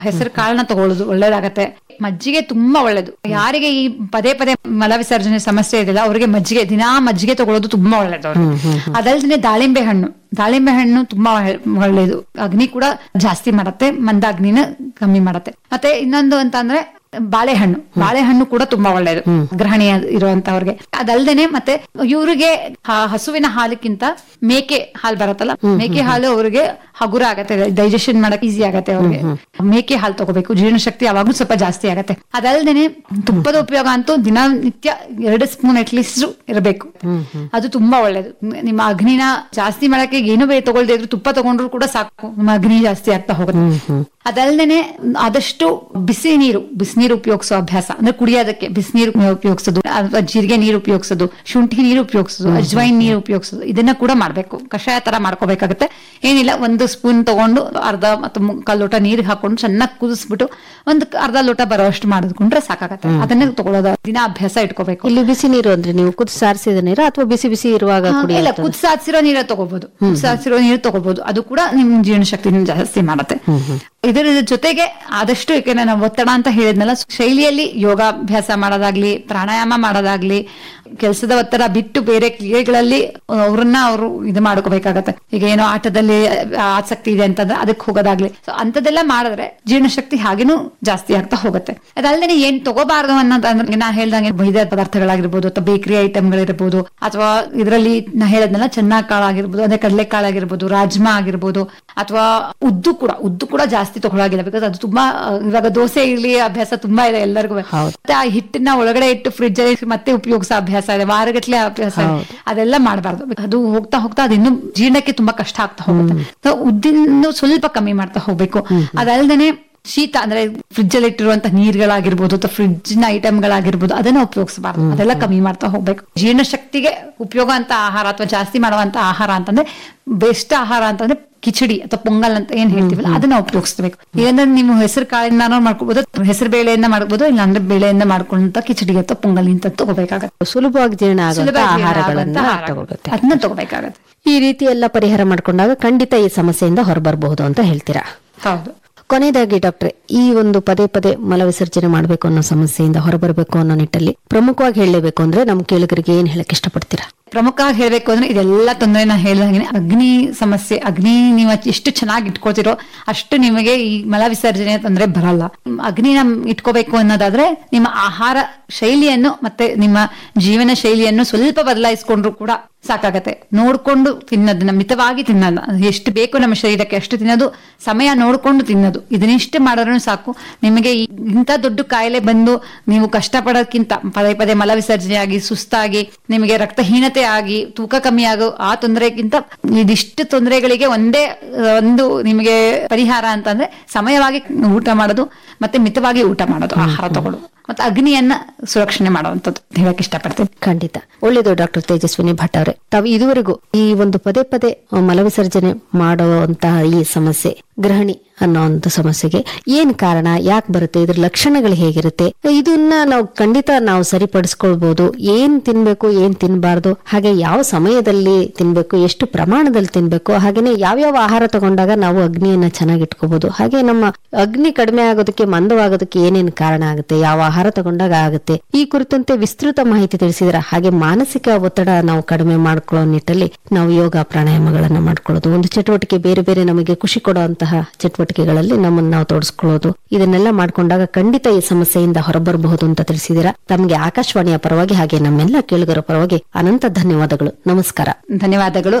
ಹೆಸರು ಕಾಳನ್ನ ತಗೊಳ್ಳೋದು ಒಳ್ಳೇದಾಗತ್ತೆ ಮಜ್ಜಿಗೆ ತುಂಬಾ ಒಳ್ಳೇದು ಯಾರಿಗೆ ಈ ಪದೇ ಪದೇ ಮಲ ವಿಸರ್ಜನೆ ಸಮಸ್ಯೆ ಇದೆಯಲ್ಲ ಅವರಿಗೆ ಮಜ್ಜಿಗೆ ದಿನಾ ಮಜ್ಜಿಗೆ ತಗೊಳ್ಳೋದು ತುಂಬಾ ಒಳ್ಳೇದು ಅವ್ರಿಗೆ. ಅದಲ್ದೇನೆ ದಾಳಿಂಬೆ ಹಣ್ಣು ದಾಳಿಂಬೆ ಹಣ್ಣು ತುಂಬಾ ಒಳ್ಳೇದು ಅಗ್ನಿ ಕೂಡ ಜಾಸ್ತಿ ಮಾಡತ್ತೆ ಮಂದಾಗ್ನಿನ ಕಮ್ಮಿ ಮಾಡತ್ತೆ ಮತ್ತೆ ಇನ್ನೊಂದು ಅಂತ ಅಂದ್ರೆ ಬಾಳೆಹಣ್ಣು ಬಾಳೆಹಣ್ಣು ಕೂಡ ತುಂಬಾ ಒಳ್ಳೇದು ಗ್ರಹಣಿ ಇರುವಂತವ್ರಿಗೆ ಅದಲ್ದೇನೆ ಮತ್ತೆ ಇವರಿಗೆ ಹಸುವಿನ ಹಾಲಕ್ಕಿಂತ ಮೇಕೆ ಹಾಲು ಬರತ್ತಲ್ಲ ಮೇಕೆ ಹಾಲು ಅವರಿಗೆ ಹಗುರ ಆಗತ್ತೆ ಡೈಜೆಷನ್ ಮಾಡಕ್ ಈಸಿ ಆಗತ್ತೆ ಅವ್ರಿಗೆ ಮೇಕೆ ಹಾಲು ತಗೋಬೇಕು ಜೀರ್ಣಶಕ್ತಿ ಯಾವಾಗ್ಲೂ ಸ್ವಲ್ಪ ಜಾಸ್ತಿ ಆಗತ್ತೆ ಅದಲ್ದೇನೆ ತುಪ್ಪದ ಉಪಯೋಗ ಅಂತೂ ದಿನನಿತ್ಯ ಎರಡು ಸ್ಪೂನ್ ಅಟ್ಲೀಸ್ಟ್ ಇರಬೇಕು ಅದು ತುಂಬಾ ಒಳ್ಳೇದು ನಿಮ್ಮ ಅಗ್ನಿನ ಜಾಸ್ತಿ ಮಾಡಕ್ಕೆ ಏನು ಬೇರೆ ತಗೊಳ್ದೇ ಇದ್ರು ತುಪ್ಪ ತಗೊಂಡ್ರು ಕೂಡ ಸಾಕು ನಿಮ್ಮ ಅಗ್ನಿ ಜಾಸ್ತಿ ಆಗ್ತಾ ಹೋಗುತ್ತೆ ಅದಲ್ದೇನೆ ಆದಷ್ಟು ಬಿಸಿ ನೀರು ಬಿಸಿನೀರು ಉಪಯೋಗಿಸೋ ಅಭ್ಯಾಸ ಅಂದ್ರೆ ಕುಡಿಯೋದಕ್ಕೆ ಬಿಸಿನೀರು ಉಪಯೋಗಿಸೋದು ಅಥವಾ ಜೀರಿಗೆ ನೀರು ಉಪಯೋಗಿಸೋದು ಶುಂಠಿ ನೀರು ಉಪಯೋಗಿಸೋದು ಅಜ್ವೈನ್ ನೀರು ಉಪಯೋಗಿಸೋದು ಇದನ್ನ ಕೂಡ ಮಾಡ್ಬೇಕು ಕಷಾಯ ತರ ಮಾಡ್ಕೋಬೇಕಾಗತ್ತೆ ಏನಿಲ್ಲ ಒಂದು ಸ್ಪೂನ್ ತಗೊಂಡು ಅರ್ಧ ಅಥವಾ ಮುಕ್ಕಾಲ್ ಲೋಟ ನೀರಿಗೆ ಹಾಕೊಂಡು ಚೆನ್ನಾಗಿ ಕುದಿಸ್ಬಿಟ್ಟು ಒಂದು ಅರ್ಧ ಲೋಟ ಬರೋಷ್ಟು ಮಾಡಿದ್ಕೊಂಡ್ರೆ ಸಾಕಾಗತ್ತೆ ಅದನ್ನೇ ತಗೊಳ್ಳೋದು ದಿನ ಅಭ್ಯಾಸ ಇಟ್ಕೋಬೇಕು ಇಲ್ಲಿ ಬಿಸಿ ನೀರು ಅಂದ್ರೆ ನೀವು ಕುದಿಸಾರಿಸಿದ ನೀರು ಅಥವಾ ಬಿಸಿ ಬಿಸಿ ಇರುವಾಗ ಹಾ, ಕುಡಿಯ ಇಲ್ಲ ಕುದಿಸಾಸಿರೋ ನೀರು ತಗೋಬಹುದು ಕುದಿಸಾಸಿರೋ ನೀರು ತಗೋಬಹುದು ಅದು ಕೂಡ ನಿಮ್ ಜೀರ್ಣಶಕ್ತಿ ಜಾಸ್ತಿ ಮಾಡತ್ತೆ ಇದರ ಜೊತೆಗೆ ಆದಷ್ಟು ಯಾಕೆಂದ್ರೆ ನಾವು ಒತ್ತಡ ಅಂತ ಹೇಳಿದ್ನಲ್ಲ ಶೈಲಿಯಲ್ಲಿ ಯೋಗಾಭ್ಯಾಸ ಮಾಡೋದಾಗ್ಲಿ ಪ್ರಾಣಾಯಾಮ ಮಾಡೋದಾಗ್ಲಿ ಕೆಲಸದ ಒತ್ತಡ ಬಿಟ್ಟು ಬೇರೆ ಕ್ರಿಯೆಗಳಲ್ಲಿ ಅವ್ರನ್ನ ಅವರು ಇದು ಮಾಡ್ಕೋಬೇಕಾಗತ್ತೆ ಈಗ ಏನೋ ಆಟದಲ್ಲಿ ಆಸಕ್ತಿ ಇದೆ ಅಂತಂದ್ರೆ ಅದಕ್ಕೆ ಹೋಗೋದಾಗ್ಲಿ ಸೊ ಅಂತದೆಲ್ಲ ಮಾಡಿದ್ರೆ ಜೀರ್ಣಶಕ್ತಿ ಹಾಗೇನು ಜಾಸ್ತಿ ಆಗ್ತಾ ಹೋಗುತ್ತೆ ಅದಲ್ಲದೆ ಏನ್ ತಗೋಬಾರ್ದು ಅನ್ನೋದಂದ್ರೆ ನಾ ಹೇಳ್ದಂಗೆ ಮೈದಾ ಪದಾರ್ಥಗಳಾಗಿರ್ಬೋದು ಅಥವಾ ಬೇಕರಿ ಐಟಮ್ಗಳಿರ್ಬೋದು ಅಥವಾ ಇದರಲ್ಲಿ ನಾ ಹೇಳದ್ನಲ್ಲ ಚೆನ್ನಾಗ್ ಕಾಳಾಗಿರ್ಬೋದು ಅದೇ ಕಡಲೆ ಕಾಳಾಗಿರ್ಬೋದು ರಾಜ್ಮಾ ಆಗಿರ್ಬೋದು ಅಥವಾ ಉದ್ದು ಕೂಡ ಉದ್ದು ಕೂಡ ಜಾಸ್ತಿ ತಗೊಳಾಗಿಲ್ಲ ಬಿಕಾಸ್ ಅದು ತುಂಬಾ ಆ, ಇವಾಗ ದೋಸೆ ಇರ್ಲಿ ಅಭ್ಯಾಸ ತುಂಬಾ ಇದೆ ಎಲ್ಲರಿಗೂ ಮತ್ತೆ ಆ ಹಿಟ್ಟನ್ನ ಒಳಗಡೆ ಇಟ್ಟು ಫ್ರಿಜ್ ಅಲ್ಲಿ ಮತ್ತೆ ಉಪಯೋಗಿಸೋ ಅಭ್ಯಾಸ ಇದೆ ವಾರಗಟ್ಲೆ ಅಭ್ಯಾಸ ಇದೆ ಅದೆಲ್ಲ ಮಾಡಬಾರ್ದು ಅದು ಹೋಗ್ತಾ ಹೋಗ್ತಾ ಅದಿನ್ನು ಜೀರ್ಣಕ್ಕೆ ತುಂಬಾ ಕಷ್ಟ ಆಗ್ತಾ ಹೋಗುತ್ತೆ So, ಉದ್ದಿನ ಸ್ವಲ್ಪ ಕಮ್ಮಿ ಮಾಡ್ತಾ ಹೋಗ್ಬೇಕು ಅದಲ್ದೇನೆ ಶೀತ ಅಂದ್ರೆ ಫ್ರಿಜ್ ಅಲ್ಲಿ ಇಟ್ಟಿರುವಂತ ನೀರ್ಗಳಾಗಿರ್ಬೋದು ಅಥವಾ ಫ್ರಿಜ್ ನ ಐಟಮ್ಗಳಾಗಿರ್ಬೋದು ಅದನ್ನ ಉಪಯೋಗಿಸಬಾರ್ದು ಅದೆಲ್ಲ ಕಮ್ಮಿ ಮಾಡ್ತಾ ಹೋಗ್ಬೇಕು ಜೀರ್ಣಶಕ್ತಿಗೆ ಉಪಯೋಗ ಅಂತ ಆಹಾರ ಅಥವಾ ಜಾಸ್ತಿ ಮಾಡುವಂತ ಆಹಾರ ಅಂತಂದ್ರೆ ಬೆಸ್ಟ್ ಆಹಾರ ಅಂತಂದ್ರೆ ಕಿಚಡಿ ಅಥವಾ ಪೊಂಗಲ್ ಅಂತ ಏನ್ ಹೇಳ್ತೀವಲ್ಲ ಅದನ್ನ ಉಪಯೋಗಿಸ್ಬೇಕು ಏನಂದ್ರೆ ನೀವು ಹೆಸರು ಕಾಳಿಂದ ಮಾಡ್ಕೋಬಹುದು ಹೆಸರು ಬೇಳೆಯಿಂದ ಮಾಡ್ಬೋದು ಇಲ್ಲಾಂದ್ರೆ ಬೇಳೆಯಿಂದ ಮಾಡ್ಕೊಂಡಂತ ಕಿಚಡಿ ಅಥವಾ ಪೊಂಗಲ್ ಇಂತ ತಗೋಬೇಕಾಗತ್ತೆ ಸುಲಭವಾಗಿ ಜೀರ್ಣ ಆಗುವಂತ ಸುಲಭವಾಗಿ ಆಹಾರಗಳನ್ನ ಆಗುವಂತ ಆಹಾರ. ತಗೋಬೇಕು ಅದನ್ನ ತಗೋಬೇಕಾಗತ್ತೆ ಈ ರೀತಿ ಎಲ್ಲ ಪರಿಹಾರ ಮಾಡ್ಕೊಂಡಾಗ ಖಂಡಿತ ಈ ಸಮಸ್ಯೆಯಿಂದ ಹೊರಬರಬಹುದು ಅಂತ ಹೇಳ್ತೀರಾ ಹೌದು ಕೊನೆಯದಾಗಿ ಡಾಕ್ಟ್ರೆ ಈ ಒಂದು ಪದೇ ಪದೇ ಮಲ ವಿಸರ್ಜನೆ ಮಾಡಬೇಕು ಅನ್ನೋ ಸಮಸ್ಯೆಯಿಂದ ಹೊರಬರಬೇಕು ಅನ್ನೋ ನಿಟ್ಟಲ್ಲಿ ಪ್ರಮುಖವಾಗಿ ಹೇಳಲೇಬೇಕು ಅಂದ್ರೆ ನಮ್ ಕೇಳುಗರಿಗೆ ಏನ್ ಹೇಳಕ್ ಇಷ್ಟಪಡ್ತೀರಾ ಪ್ರಮುಖವಾಗಿ ಹೇಳ್ಬೇಕು ಅಂದ್ರೆ ಇದೆಲ್ಲ ತೊಂದರೆ ನಾ ಹೇಳ್ದಂಗೆ ಅಗ್ನಿ ಸಮಸ್ಯೆ ಅಗ್ನಿ ನೀವು ಎಷ್ಟು ಚೆನ್ನಾಗಿ ಇಟ್ಕೋತಿರೋ ಅಷ್ಟು ನಿಮಗೆ ಈ ಮಲ ವಿಸರ್ಜನೆ ತೊಂದರೆ ಬರಲ್ಲ ಅಗ್ನಿನ ಇಟ್ಕೋಬೇಕು ಅನ್ನೋದಾದ್ರೆ ನಿಮ್ಮ ಆಹಾರ ಶೈಲಿಯನ್ನು ಮತ್ತೆ ನಿಮ್ಮ ಜೀವನ ಶೈಲಿಯನ್ನು ಸ್ವಲ್ಪ ಬದಲಾಯಿಸ್ಕೊಂಡ್ರು ಕೂಡ ಸಾಕಾಗತ್ತೆ ನೋಡ್ಕೊಂಡು ತಿನ್ನೋದನ್ನ ಮಿತವಾಗಿ ತಿನ್ನೋದು ಎಷ್ಟು ಬೇಕು ನಮ್ಮ ಶರೀರಕ್ಕೆ ಅಷ್ಟು ತಿನ್ನೋದು ಸಮಯ ನೋಡ್ಕೊಂಡು ತಿನ್ನೋದು ಇದನ್ನಿಷ್ಟು ಮಾಡಿದ್ರು ಸಾಕು ನಿಮಗೆ ಈ- ಇಂಥ ದೊಡ್ಡ ಕಾಯಿಲೆ ಬಂದು ನೀವು ಕಷ್ಟಪಡೋದ್ಕಿಂತ ಪದೇ ಪದೇ ಮಲ ವಿಸರ್ಜನೆ ಆಗಿ ಸುಸ್ತಾಗಿ ನಿಮಗೆ ರಕ್ತಹೀನತೆ ಆಗಿ ತೂಕ ಕಮ್ಮಿ ಆಗೋ ಆ ತೊಂದರೆಗಿಂತ ಇದಿಷ್ಟು ತೊಂದರೆಗಳಿಗೆ ಒಂದೇ ಆ, ಒಂದು ನಿಮಗೆ ಪರಿಹಾರ ಅಂತಂದ್ರೆ ಸಮಯವಾಗಿ ಊಟ ಮಾಡೋದು ಮತ್ತೆ ಮಿತವಾಗಿ ಊಟ ಮಾಡೋದು ಆಹಾರ ತಗೊಳ್ಳೋದು ಮತ್ತೆ ಅಗ್ನಿಯನ್ನ ಸುರಕ್ಷಣೆ ಮಾಡುವಂಥದ್ದು ಹೇಳಕ್ ಇಷ್ಟಪಡ್ತೀನಿ ಖಂಡಿತ ಒಳ್ಳೆಯದು ಡಾಕ್ಟರ್ ತೇಜಸ್ವಿನಿ ಭಟ್ ಅವರೇ ತಾವು ಇದುವರೆಗೂ ಈ ಒಂದು ಪದೇ ಪದೇ ಮಲವಿಸರ್ಜನೆ ಮಾಡುವಂತಹ ಈ ಸಮಸ್ಯೆ ಗೃಹಿಣಿ ಅನ್ನೋ ಒಂದು ಸಮಸ್ಯೆಗೆ ಏನ್ ಕಾರಣ ಯಾಕೆ ಬರುತ್ತೆ ಇದ್ರ ಲಕ್ಷಣಗಳು ಹೇಗಿರುತ್ತೆ ಇದನ್ನ ನಾವು ಖಂಡಿತ ನಾವು ಸರಿಪಡಿಸ್ಕೊಳ್ಬಹುದು ಏನ್ ತಿನ್ಬೇಕು ಏನ್ ತಿನ್ಬಾರ್ದು ಹಾಗೆ ಯಾವ ಸಮಯದಲ್ಲಿ ತಿನ್ಬೇಕು ಎಷ್ಟು ಪ್ರಮಾಣದಲ್ಲಿ ತಿನ್ಬೇಕು ಹಾಗೇನೆ ಯಾವ್ಯಾವ ಆಹಾರ ತಗೊಂಡಾಗ ನಾವು ಅಗ್ನಿಯನ್ನ ಚೆನ್ನಾಗಿ ಇಟ್ಕೋಬಹುದು ಹಾಗೆ ನಮ್ಮ ಅಗ್ನಿ ಕಡಿಮೆ ಆಗೋದಕ್ಕೆ ಮಂದವಾಗೋದಕ್ಕೆ ಏನೇನ್ ಕಾರಣ ಆಗುತ್ತೆ ಯಾವ ಆಹಾರ ತಗೊಂಡಾಗ ಆಗುತ್ತೆ ಈ ಕುರಿತಂತೆ ವಿಸ್ತೃತ ಮಾಹಿತಿ ತಿಳಿಸಿದ್ರ ಹಾಗೆ ಮಾನಸಿಕ ಒತ್ತಡ ನಾವು ಕಡಿಮೆ ಮಾಡ್ಕೊಳ್ಳೋ ನಿಟ್ಟಲ್ಲಿ ನಾವು ಯೋಗ ಪ್ರಾಣಾಯಾಮಗಳನ್ನ ಮಾಡ್ಕೊಳ್ಳೋದು ಒಂದು ಚಟುವಟಿಕೆ ಬೇರೆ ಬೇರೆ ನಮಗೆ ಖುಷಿ ಕೊಡುವಂತಹ ಚಟುವಟಿಕೆಗಳಲ್ಲಿ ನಮ್ಮನ್ನ ನಾವು ತೋರಿಸ್ಕೊಳ್ಳೋದು ಇದನ್ನೆಲ್ಲ ಮಾಡ್ಕೊಂಡಾಗ ಖಂಡಿತ ಈ ಸಮಸ್ಯೆಯಿಂದ ಹೊರಬರಬಹುದು ಅಂತ ತಿಳಿಸಿದಿರಾ ತಮಗೆ ಆಕಾಶವಾಣಿಯ ಪರವಾಗಿ ಹಾಗೆ ನಮ್ಮೆಲ್ಲ ಕೇಳುಗರ ಪರವಾಗಿ ಅನಂತ ಧನ್ಯವಾದಗಳು ನಮಸ್ಕಾರ ಧನ್ಯವಾದಗಳು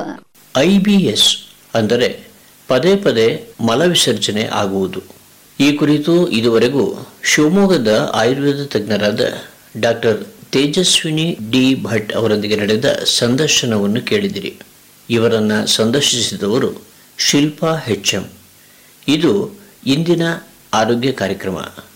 ಐಬಿಎಸ್ ಅಂದರೆ ಪದೇ ಪದೇ ಮಲವಿಸರ್ಜನೆ ಆಗುವುದು ಈ ಕುರಿತು ಇದುವರೆಗೂ ಶಿವಮೊಗ್ಗದ ಆಯುರ್ವೇದ ತಜ್ಞರಾದ ಡಾಕ್ಟರ್ ತೇಜಸ್ವಿನಿ ಡಿ ಭಟ್ ಅವರೊಂದಿಗೆ ನಡೆದ ಸಂದರ್ಶನವನ್ನು ಕೇಳಿದಿರಿ ಇವರನ್ನು ಸಂದರ್ಶಿಸಿದವರು ಶಿಲ್ಪಾ ಹೆಚ್ಎಂ ಇದು ಇಂದಿನ ಆರೋಗ್ಯ ಕಾರ್ಯಕ್ರಮ